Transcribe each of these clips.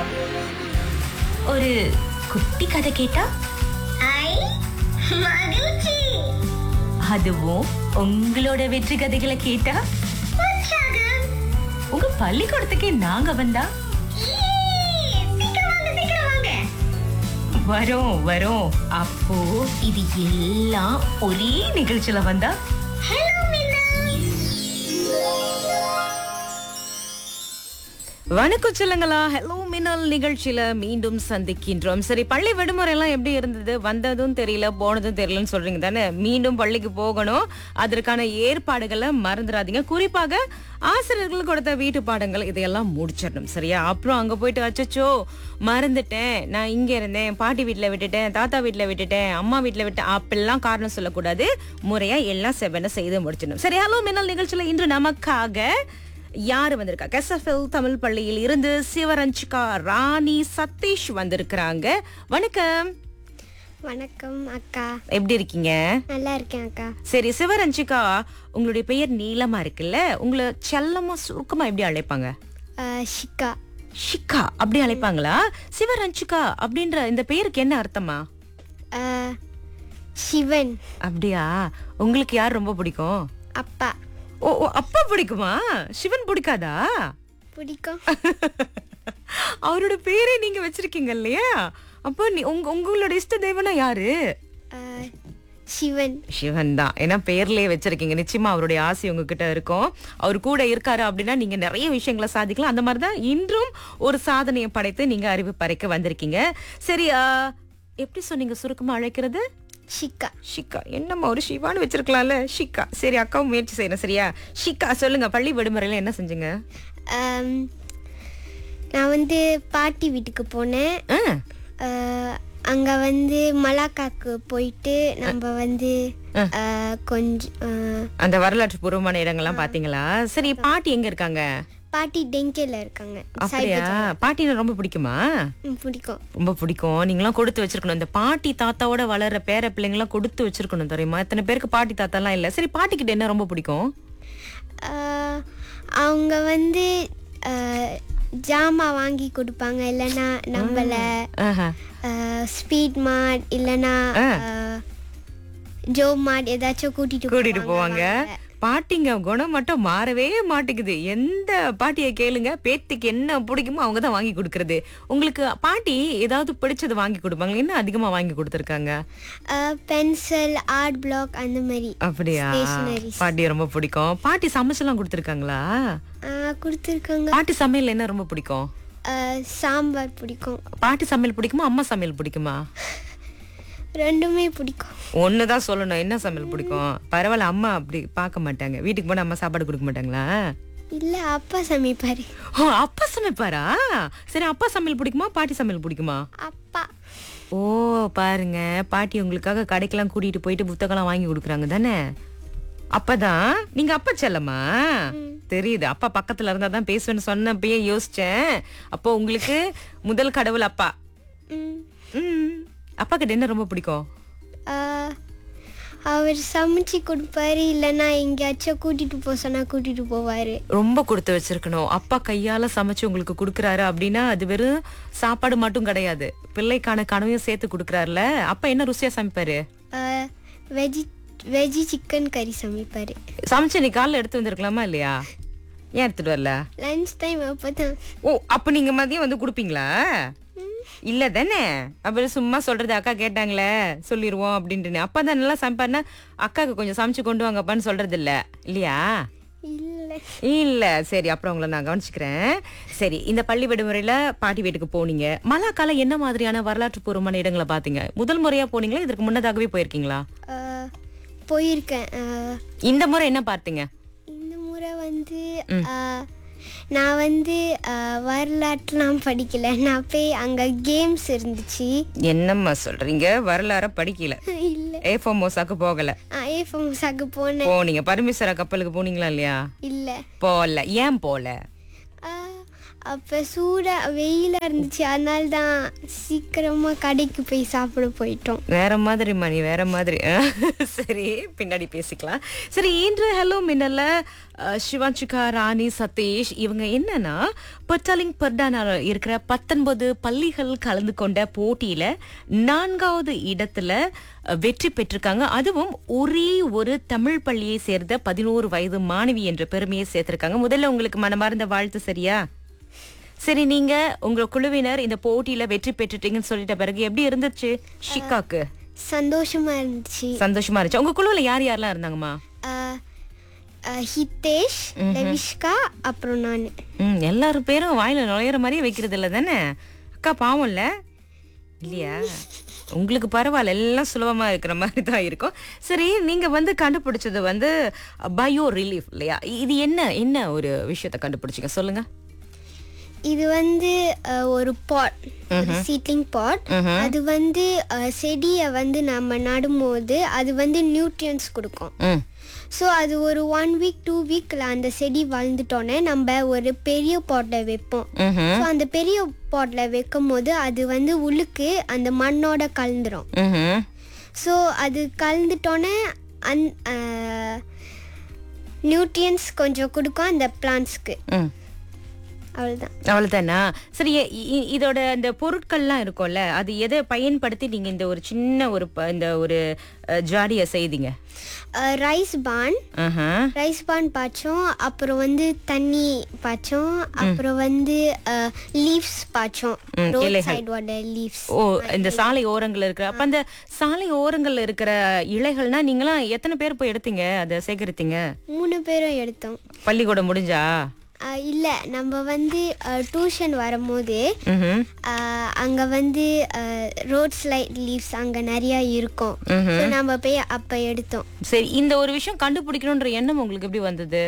ஒரு குட்டி கதை கேட்டா ஐ மகிழ்ச்சி அதுவும் உங்களோட வெற்றி கதைகளை கேட்டா உற்சாகம் உங்க பள்ளிக்கூடத்துக்கே நாங்க வந்தா ஈ, சீக்கிரம் வாங்க சீக்கிரம் வாங்க வரோம் வரோம் அப்போ இது எல்லாம் ஒரே நிகழ்ச்சியில வந்தா ஹலோ மின்னா வணக்கம் சொல்லுங்களா ஹலோ மின்னல் நிகழ்ச்சியில மீண்டும் சந்திக்கின்றோம் சரி பள்ளி விடுமுறை எல்லாம் எப்படி இருந்தது வந்ததும் தெரியல போனதும் தெரியலன்னு சொல்றீங்க தானே மீண்டும் பள்ளிக்கு போகணும் அதற்கான ஏற்பாடுகளை மறந்துடாதீங்க குறிப்பாக ஆசிரியர்கள் கொடுத்த வீட்டு பாடங்கள் இதையெல்லாம் முடிச்சிடணும் சரியா அப்புறம் அங்க போயிட்டு அச்சச்சோ மறந்துட்டேன் நான் இங்க இருந்தேன் பாட்டி வீட்டுல விட்டுட்டேன் தாத்தா வீட்டுல விட்டுட்டேன் அம்மா வீட்டுல விட்டேன் அப்படிலாம் காரணம் சொல்லக்கூடாது முறையா எல்லாம் செவன செய்து முடிச்சிடணும் சரி ஹலோ மின்னல் நிகழ்ச்சியில இன்று நமக்காக யாரு வந்திருக்கா கெசஃபில் தமிழ் பள்ளியில் இருந்து சிவரஞ்சிகா ராணி சதீஷ் வந்திருக்கிறாங்க வணக்கம் வணக்கம் அக்கா எப்படி இருக்கீங்க நல்லா இருக்கேன் அக்கா சரி சிவரஞ்சிகா உங்களுடைய பெயர் நீளமா இருக்குல்ல உங்களை செல்லமா சுருக்கமா எப்படி அழைப்பாங்க அஹ், ஷிகா ஷிகா அப்படி அழைப்பாங்களா சிவரஞ்சிகா அப்படின்ற இந்த பெயருக்கு என்ன அர்த்தமா அஹ், சிவன் அப்படியா உங்களுக்கு யார் ரொம்ப பிடிக்கும் அப்பா ஓ ஓ, அப்பா பிடிக்குமா சிவன் பிடிக்காதா பிடிக்கும் அவரோட பேரே நீங்க வச்சிருக்கீங்க இல்லையா அப்போ நீ உங்க உங்களோட இஷ்ட தெய்வம்னா யாரு அஹ், சிவன் சிவன் தான் ஏன்னா பேர்லயே வச்சிருக்கீங்க நிச்சயமா அவருடைய ஆசை உங்ககிட்ட இருக்கும் அவர் கூட இருக்காரு அப்படின்னா நீங்க நிறைய விஷயங்களை சாதிக்கலாம் அந்த மாதிரி தான் இன்றும் ஒரு சாதனையை படைத்து நீங்க அறிவு பறைக்க வந்திருக்கீங்க சரி ஆ, எப்படி சொன்னீங்க சுருக்கமா அழைக்கிறது ஷிகா ஷிக்கா என்னம்மா ஒரு சிவான்னு வச்சிருக்கலாம்ல ஷிக்கா சரி அக்காவும் முயற்சி செய்யணும் சரியா ஷிக்கா சொல்லுங்க பள்ளி விடுமுறையில என்ன செஞ்சீங்க அம், நான் வந்து பாட்டி வீட்டுக்கு போனேன் ஆ, அஹ், அங்க வந்து மலாக்காக்கு போயிட்டு நம்ம வந்து அஹ், கொஞ்சம் அஹ், அந்த வரலாற்று பூர்வமான இடங்கள்லாம் பாத்தீங்களா சரி பாட்டி எங்க இருக்காங்க பாட்டி டெங்கேல இருக்காங்க அப்படியா பாட்டினா ரொம்ப பிடிக்குமா ம், பிடிக்கும் ரொம்ப பிடிக்கும் நீங்களாம் கொடுத்து வச்சிருக்கணும் இந்த பாட்டி தாத்தாவோட வளர்ற பேர பிள்ளைங்களாம் கொடுத்து வச்சிருக்கணும் தெரியுமா இத்தனை பேருக்கு பாட்டி தாத்தாலாம் இல்ல சரி பாட்டி கிட்ட என்ன ரொம்ப பிடிக்கும் அஹ், அவங்க வந்து அஹ், ஜாமா வாங்கி கொடுப்பாங்க இல்லைன்னா நம்மள ஆஹா. ஸ்பீட் மார்ட் இல்லைன்னா ஜோ மார்ட் ஏதாச்சும் கூட்டிட்டு கூட்டிட்டு போவாங்க பாட்டிங்க குணம் மட்டும் மாறவே மாட்டேங்குது எந்த பாட்டியை கேளுங்க பேத்திக்கு என்ன பிடிக்குமோ அவங்க தான் வாங்கி கொடுக்கறது உங்களுக்கு பாட்டி ஏதாவது பிடிச்சது வாங்கி கொடுப்பாங்க என்ன அதிகமா வாங்கி கொடுத்துருக்காங்க பென்சில் ஆர்ட் பிளாக் அந்த மாதிரி அப்படியா Stationeries. பாட்டி ரொம்ப பிடிக்கும் பாட்டி சமைச்செல்லாம் கொடுத்துருக்காங்களா கொடுத்துருக்காங்க பாட்டி சமையல் என்ன ரொம்ப பிடிக்கும் சாம்பார் பிடிக்கும் பாட்டி சமையல் பிடிக்குமா அம்மா சமையல் பிடிக்குமா ரெண்டுமே பிடிக்கும் ஒண்ணுதான் சொல்லணும் என்ன சமையல் பிடிக்கும் பரவாயில்ல அம்மா அப்படி பார்க்க மாட்டாங்க வீட்டுக்கு போனா அம்மா சாப்பாடு கொடுக்க மாட்டாங்களா இல்லை அப்பா சமைப்பாரு ஓ அப்பா சமைப்பாரா சரி அப்பா சமையல் பிடிக்குமா பாட்டி சமையல் பிடிக்குமா அப்பா ஓ பாருங்க பாட்டி உங்களுக்காக கடைக்கெல்லாம் கூட்டிட்டு போயிட்டு புத்தகம்லாம் வாங்கி கொடுக்குறாங்க தானே அப்பதான் நீங்க அப்பா செல்லமா தெரியுது அப்பா பக்கத்துல இருந்தா தான் பேசுவேன்னு சொன்னப்பயே யோசிச்சேன் அப்போ உங்களுக்கு முதல் கடவுள் அப்பா ம். ம் அப்பா கிட்ட என்ன ரொம்ப பிடிக்கும் ஆஹ், அவர் சமைச்சு கொடுப்பாரு இல்லைன்னா எங்கேயாச்சும் கூட்டிட்டு போக சொன்னா கூட்டிட்டு போவாரு ரொம்ப கொடுத்து வச்சிருக்கணும் அப்பா கையால சமைச்சு உங்களுக்கு கொடுக்கறாரு அப்படின்னா அது வெறும் சாப்பாடு மட்டும் கிடையாது பிள்ளைக்கான கனவையும் சேர்த்து கொடுக்கறாருல அப்பா என்ன ருசியா சமைப்பாரு வெஜி வெஜி சிக்கன் கறி சமைப்பாரு சமைச்சு நீ காலைல எடுத்து வந்திருக்கலாமா இல்லையா ஏன் எடுத்துட்டு வரல லஞ்ச் டைம் அப்பதான் ஓ அப்ப நீங்க மதியம் வந்து கொடுப்பீங்களா இல்ல தானே அப்புறம் சும்மா சொல்றது அக்கா கேட்டாங்களே சொல்லிடுவோம் அப்படின்ட்டு அப்பா தான் நல்லா சமைப்பாருன்னா அக்காவுக்கு கொஞ்சம் சமைச்சு கொண்டு வாங்கப்பான்னு சொல்றது இல்ல இல்லையா இல்லை இல்ல சரி அப்புறம் உங்களை நான் கவனிச்சுக்கிறேன் சரி இந்த பள்ளி விடுமுறையில பாட்டி வீட்டுக்கு போனீங்க மலாக்கால என்ன மாதிரியான வரலாற்று பூர்வமான இடங்களை பாத்தீங்க முதல் முறையா போனீங்களா இதற்கு முன்னதாகவே போயிருக்கீங்களா ஆஹ், போயிருக்கேன் ஆஹ், இந்த முறை என்ன பார்த்தீங்க இந்த முறை வந்து ஆஹ், நான் வந்து ஆஹ், வரலாற்றுலாம் படிக்கல நான் போய் அங்க கேம்ஸ் இருந்துச்சு என்னம்மா சொல்றீங்க வரலாற படிக்கல இல்லை ஏ ஃபோமோசாக்கு போகல ஏ ஃபோம்ஸாக்கு போனேன் போனீங்க பரமேஸ்வரா கப்பலுக்கு போனீங்களா இல்லையா இல்லை போல ஏன் போல ஆஹ், அப்போ சூடாக வெயிலாக இருந்துச்சு அதனால தான் சீக்கிரமாக கடைக்கு போய் சாப்பிட போயிட்டோம் வேற மாதிரி மணி வேற மாதிரி சரி பின்னாடி பேசிக்கலாம் சரி இன்று ஹலோ மின்னல்ல அஹ், சிவாஞ்சிகா ராணி சதீஷ் இவங்க என்னன்னா பட்டாலிங் பர்டானால இருக்கிற பத்தொன்பது பள்ளிகள் கலந்து கொண்ட போட்டியில நான்காவது இடத்துல அஹ், வெற்றி பெற்றிருக்காங்க அதுவும் ஒரே ஒரு தமிழ் பள்ளியை சேர்ந்த பதினோரு வயது மாணவி என்ற பெருமையை சேர்த்திருக்காங்க முதல்ல உங்களுக்கு மனமார்ந்த வாழ்த்து சரியா சரி நீங்க உங்க குழுவினர் இந்த போட்டியில வெற்றி பெற்றுட்டீங்கன்னு சொல்லிட்ட பிறகு எப்படி இருந்துச்சு ஷிகாக்கு சந்தோஷமாக இருந்துச்சு சந்தோஷமா இருந்துச்சு உங்க குழுவுல யார் யாரெல்லாம் இருந்தாங்கம்மா அஹ், அஹ், ஹிதேஷ் லவிஷ்கா அப்புறம் நான் ம் எல்லாரும் பேரும் வாயில நுழையிற மாதிரியே வைக்கிறது இல்ல தானே அக்கா பாவம் இல்ல இல்லையா உங்களுக்கு பரவாயில்ல எல்லாம் சுலபமா இருக்கிற மாதிரி தான் இருக்கும் சரி நீங்க வந்து கண்டுபிடிச்சது வந்து பயோ ரிலீஃப் இல்லையா இது என்ன என்ன ஒரு விஷயத்த கண்டுபிடிச்சீங்க சொல்லுங்க இது வந்து அஹ், ஒரு பாட் ஒரு சீட்லிங் பாட் அது வந்து அஹ், செடியை வந்து நம்ம நடும்போது அது வந்து நியூட்ரியன்ஸ் கொடுக்கும் ம் ஸோ அது ஒரு ஒன் வீக் டூ வீக்கில் அந்த செடி வளர்ந்துட்டோன்னே நம்ம ஒரு பெரிய பாட்டில் வைப்போம் ம்ஹும். ஸோ அந்த பெரிய பாட்டில் வைக்கும் போது அது வந்து உள்ளுக்கு அந்த மண்ணோட கலந்துரும் ம்ஹும். ஸோ அது கலந்துட்டோன்னே அந் நியூட்ரியன்ஸ் கொஞ்சம் கொடுக்கும் அந்த பிளான்ஸ்க்கு ம் அவ்வளோதான் அவ்வளவுதானா சரி இ- இ- இதோட இந்த பொருட்கள்லாம் இருக்கும்ல அது எதை பயன்படுத்தி நீங்க இந்த ஒரு சின்ன ஒரு ப- இந்த ஒரு அஹ், ஜாடியை செய்தீங்க ரைஸ் பான் ஆஹா. ரைஸ் பான் பாய்ச்சோம் அப்புறம் வந்து தண்ணி பாய்ச்சோம் அப்புறம் வந்து லீவ்ஸ் பாய்ச்சோம் ம், ரோட் இலைகள். சைடோட லீவ்ஸ் ஓ இந்த சாலை ஓரங்கள்ல இருக்கிற அப்ப அந்த சாலை ஓரங்கள்ல இருக்கிற இலைகள்னா நீங்களாம் எத்தனை பேர் போய் எடுத்தீங்க அதை சேகரித்தீங்க மூணு பேரும் எடுத்தோம் பள்ளிக்கூடம் முடிஞ்சா அஹ், இல்ல நம்ம வந்து டியூஷன் வரும்போது ம்ஹும். அஹ், அங்க வந்து ரோட் ஸ்லைட் லீவ்ஸ் அங்க நிறைய இருக்கும் ம்ஹும். So, நம்ம போய் அப்ப எடுத்தோம் சரி இந்த ஒரு விஷயம் கண்டுபிடிக்கணும்ன்ற எண்ணம் உங்களுக்கு எப்படி வந்தது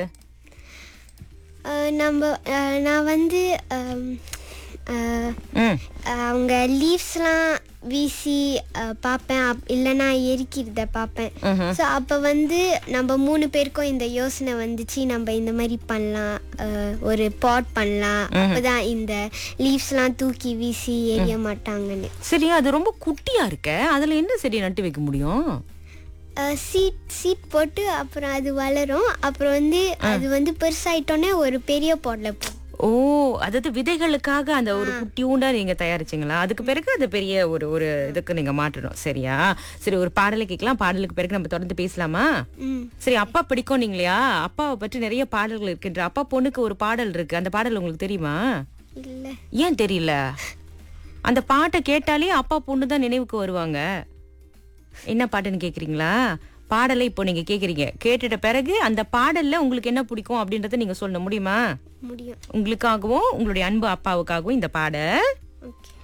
அஹ், நம்ம அஹ், நான் வந்து அம், அஹ், ம் அவங்க லீவ்ஸ்லாம் வீசி அஹ், பார்ப்பேன் அப் இல்லைன்னா எரிக்கிறத பார்ப்பேன் ம்ஹும். ஸோ அப்போ வந்து நம்ம மூணு பேருக்கும் இந்த யோசனை வந்துச்சு நம்ம இந்த மாதிரி பண்ணலாம் அஹ், ஒரு பாட் பண்ணலாம் அப்போதான் இந்த லீவ்ஸ்லாம் தூக்கி வீசி எரிய மாட்டாங்கன்னு சரி அது ரொம்ப குட்டியா இருக்க அதுல என்ன செடி நட்டு வைக்க முடியும் சீட் சீட் போட்டு அப்புறம் அது வளரும் அப்புறம் வந்து அது வந்து பெருசாயிட்டோன்னே ஒரு பெரிய பாட்டில் ஓ அதாவது விதைகளுக்காக அந்த ஒரு குட்டியூண்டா நீங்க தயாரிச்சீங்களா அதுக்கு பிறகு அது பெரிய ஒரு ஒரு இதுக்கு நீங்க மாற்றணும் சரியா சரி ஒரு பாடலை கேட்கலாம் பாடலுக்கு பிறகு நம்ம தொடர்ந்து பேசலாமா ம் சரி அப்பா பிடிக்கும் நீங்களையா அப்பாவை பற்றி நிறைய பாடல்கள் இருக்கின்ற அப்பா பொண்ணுக்கு ஒரு பாடல் இருக்கு அந்த பாடல் உங்களுக்கு தெரியுமா இல்லை ஏன் தெரியல அந்த பாட்டை கேட்டாலே அப்பா பொண்ணு தான் நினைவுக்கு வருவாங்க என்ன பாட்டுன்னு கேக்குறீங்களா பாடலை இப்போ நீங்க கேக்குறீங்க கேட்டுட்ட பிறகு அந்த பாடல்ல உங்களுக்கு என்ன பிடிக்கும் அப்படின்றத நீங்க சொல்ல முடியுமா முடியும் உங்களுக்காகவும் உங்களுடைய அன்பு அப்பாவுக்காகவும் இந்த பாடல் ஓகே